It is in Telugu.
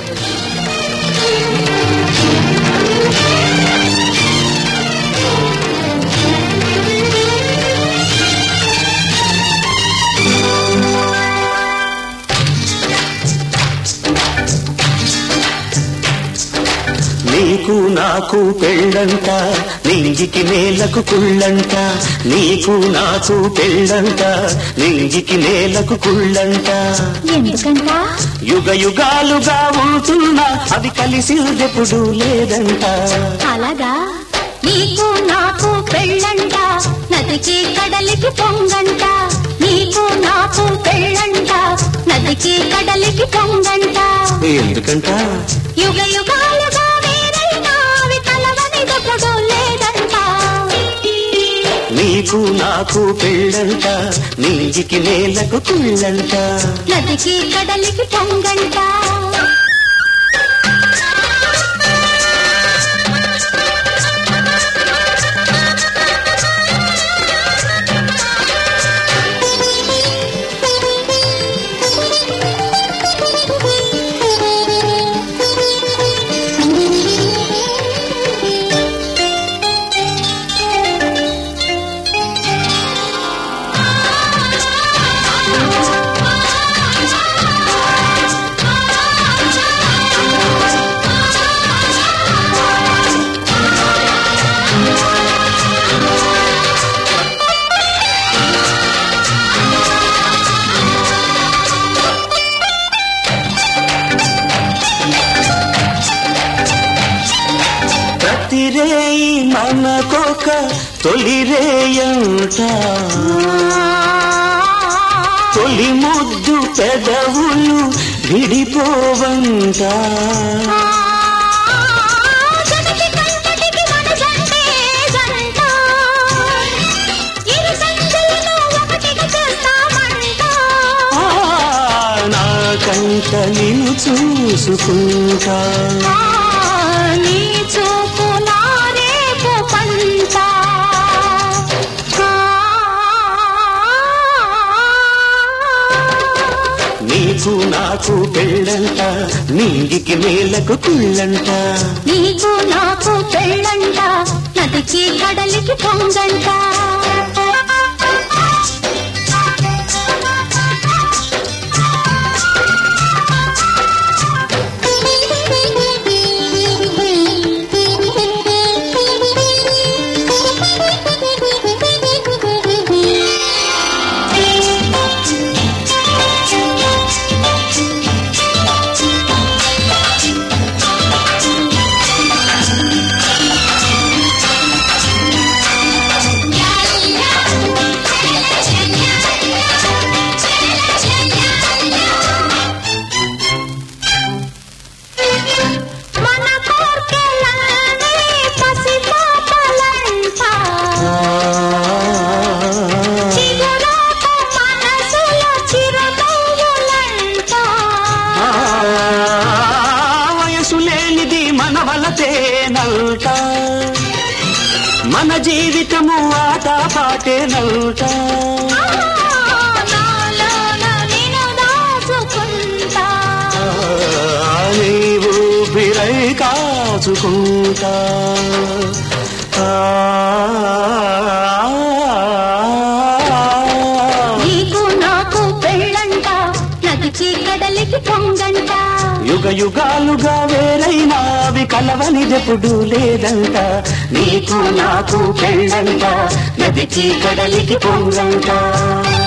నీకు నాకు పెళ్ళంట నింగికి నేలకు కుళ్ళంట నీకు నాకు పెళ్ళంట నింగికి నేలకు కుళ్ళంట ఎందుకంట యుగ యుగాలుగా ఉంటున్నా అది కలిసిందెప్పుడు లేదంట అలాగా నీకు నాకు పెళ్ళంట నదికి కడలికి పొంగంట నీకు నాకు పెళ్ళంట నదికి కడలికి పొంగంట ఎందుకంట యుగ యుగాలుగా వేరైనా అవి కలవనిదెప్పుడు లేదంట నీకు నాకు పెళ్ళంట నింగికి నేలకు కుళ్ళంట నదికి కడలికి పొంగంట ప్రతిరేయి మనకొక తొలి రేయంట తొలి ముద్దు పెదవులు విడిపోవంట జగతి కంటటికి మన జంటే జంట. ఇరు సంచులను ఒకటిగా చేస్తామంట. ఆ, నా కంట నిన్ను చూసుకుంటా ఆ, నీ చూపు నా రేపు పంట. నీకు నాకు పెళ్ళంట నింగికి నేలకు కుళ్ళంట నీకు నాకు పెళ్ళంట నదికి కడలికి పొంగంట మన కోర్కెలన్నీ పసిపాపలంట. చిగురాకు మనసులో చిరునవ్వులంట. ఆ, వయసు లేనిది మన వలతేనంట మన జీవితము ఆట పాటేనంట ఆ, నాలోన నిన్ను దాచుకుంటా. నీవు బిరై కాచుకుంటా ఆ, నీకు నాకు పెళ్ళంట నదికి కడలికి పొంగంట యుగ యుగాలుగా వేరైనా అవి కలవనిదెప్పుడు లేదంట నీకు నాకు పెళ్ళంట నదికి కడలికి పొంగంట